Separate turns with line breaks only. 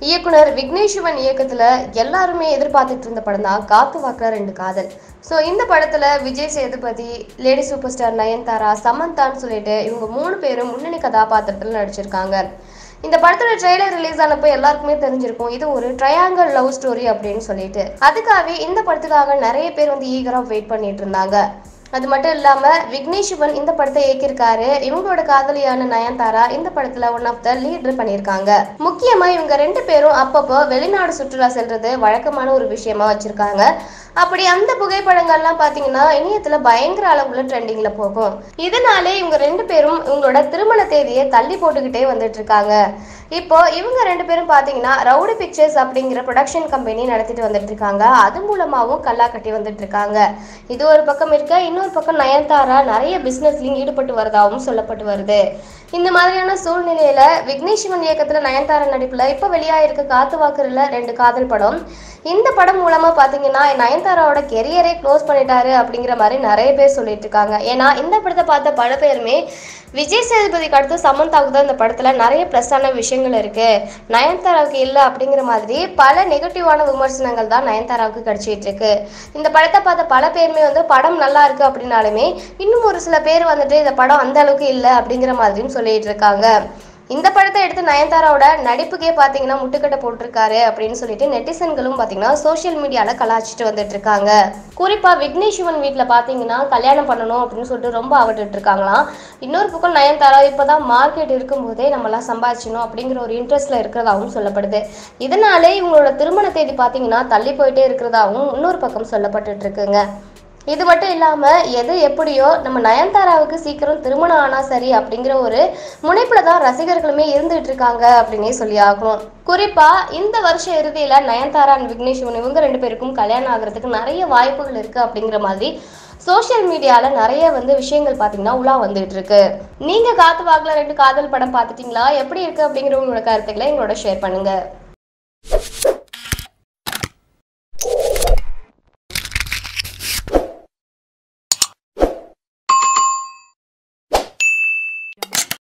இயக்குனர் விக்னேஷ்வன் இயக்கத்துல எல்லாருமே எதிர்பார்த்துட்டு இருந்த படம் தான் காத்து வாக்குல ரெண்டு காதல் ஸோ இந்த படத்துல Vijay Sethupathi lady super star Nayanthara சமந்தான்னு சொல்லிட்டு இவங்க மூணு பேரும் முன்னணி கதாபாத்திரத்தில் நடிச்சிருக்காங்க இந்த படத்தோட ட்ரெய்லர் ரிலீஸ் ஆனப்போ எல்லாருக்குமே தெரிஞ்சிருக்கும் இது ஒரு ட்ரையாங்கல் லவ் ஸ்டோரி அப்படின்னு சொல்லிட்டு அதுக்காகவே இந்த படத்துக்காக நிறைய பேர் வந்து ஈகரா வெயிட் பண்ணிட்டு இருந்தாங்க அது மட்டும் இல்லாம விக்னேஷ்வன் இந்த படத்தை இயக்கியிருக்காரு இவங்களோட காதலியான நயன்தாரா இந்த படத்துல ஒன் ஆஃப் த லீடர் பண்ணியிருக்காங்க முக்கியமா இவங்க ரெண்டு பேரும் அப்பப்போ வெளிநாடு சுற்றுலா செல்றது வழக்கமான ஒரு விஷயமா வச்சிருக்காங்க அப்படி அந்த புகைப்படங்கள்லாம் பாத்தீங்கன்னா இணையத்துல பயங்கர அளவுல ட்ரெண்டிங்ல போகும் இதனாலே இவங்க ரெண்டு பேரும் இவங்களோட திருமண தேதியை தள்ளி போட்டுக்கிட்டே வந்துட்டு இருக்காங்க இப்போ இவங்க ரெண்டு பேரும் பாத்தீங்கன்னா ரவுடி பிக்சர்ஸ் அப்படிங்கிற ப்ரொடக்ஷன் கம்பெனி நடத்திட்டு வந்துட்டு இருக்காங்க அது மூலமாவும் கல்லா கட்டி வந்துட்டு இருக்காங்க இது ஒரு பக்கம் இருக்க இன்னொரு பக்கம் நயன்தாரா நிறைய பிசினஸ்லயும் ஈடுபட்டு வரதாகவும் சொல்லப்பட்டு வருது இந்த மாதிரியான சூழ்நிலையில விக்னேஷ்வன் இயக்கத்துல நயன்தாரா நடிப்புல இப்ப வெளியாயிருக்க காத்து வாக்குல ரெண்டு காதல் படம் இந்த படம் மூலமா பாத்தீங்கன்னா நயன்தாராவோட கெரியரே க்ளோஸ் பண்ணிட்டாரு அப்படிங்கிற மாதிரி நிறைய பேர் சொல்லிட்டு இருக்காங்க ஏன்னா இந்த படத்தை பார்த்த பல பேருமே விஜய் சேதுபதிக்கு அடுத்து சமந்தாவுக்கு தான் இந்த படத்துல நிறைய ப்ளஸ்ஸான விஷயங்கள் இருக்கு நயன்தாராவுக்கு இல்லை அப்படிங்கிற மாதிரி பல நெகட்டிவான விமர்சனங்கள் தான் நயன்தாராவுக்கு கிடைச்சிட்டு இருக்கு இந்த படத்தை பார்த்த பல பேருமே வந்து படம் நல்லா இருக்கு அப்படின்னாலுமே இன்னும் ஒரு சில பேர் வந்துட்டு இந்த படம் அந்த அளவுக்கு இல்லை அப்படிங்கிற மாதிரியும் சொல்லிட்டு இருக்காங்க இந்த படத்தை எடுத்து நயன்தாராவோட நடிப்புக்கே பார்த்தீங்கன்னா முட்டுக்கட்டை போட்டிருக்காரு அப்படின்னு சொல்லிட்டு நெட்டிசன்களும் பார்த்தீங்கன்னா சோஷியல் மீடியாவில் கலாச்சிட்டு வந்துட்டு இருக்காங்க குறிப்பாக விக்னேஷ்வன் வீட்டில் பார்த்தீங்கன்னா கல்யாணம் பண்ணணும் அப்படின்னு சொல்லிட்டு ரொம்ப அவட்டுட்டு இருக்காங்களாம் இன்னொரு பக்கம் நயன்தாரா இப்போதான் மார்க்கெட் இருக்கும்போதே நம்மலாம் சம்பாதிச்சணும் அப்படிங்கிற ஒரு இன்ட்ரெஸ்ட்ல இருக்கிறதாகவும் சொல்லப்படுது இதனாலே இவங்களோட திருமண தேதி பார்த்தீங்கன்னா தள்ளி போயிட்டே இருக்கிறதாகவும் இன்னொரு பக்கம் சொல்லப்பட்டுட்டு இருக்குங்க இது மட்டும் இல்லாம எது எப்படியோ நம்ம நயன்தாராவுக்கு சீக்கிரம் திருமணம் ஆனா சரி அப்படிங்கிற ஒரு முனைப்புல தான் ரசிகர்களுமே இருந்துட்டு இருக்காங்க அப்படின்னே சொல்லி ஆகணும் குறிப்பா இந்த வருஷ இறுதியில நயன்தாரா அண்ட் விக்னேஷ்வன் இவங்க ரெண்டு பேருக்கும் கல்யாணம் ஆகிறதுக்கு நிறைய வாய்ப்புகள் இருக்கு அப்படிங்கிற மாதிரி சோஷியல் மீடியால நிறைய வந்து விஷயங்கள் பாத்தீங்கன்னா உலா வந்துட்டு இருக்கு நீங்க காத்து வாக்குல ரெண்டு காதல் படம் பார்த்துட்டீங்களா எப்படி இருக்கு அப்படிங்கிற உங்களோட கருத்துக்களை எங்களோட ஷேர் பண்ணுங்க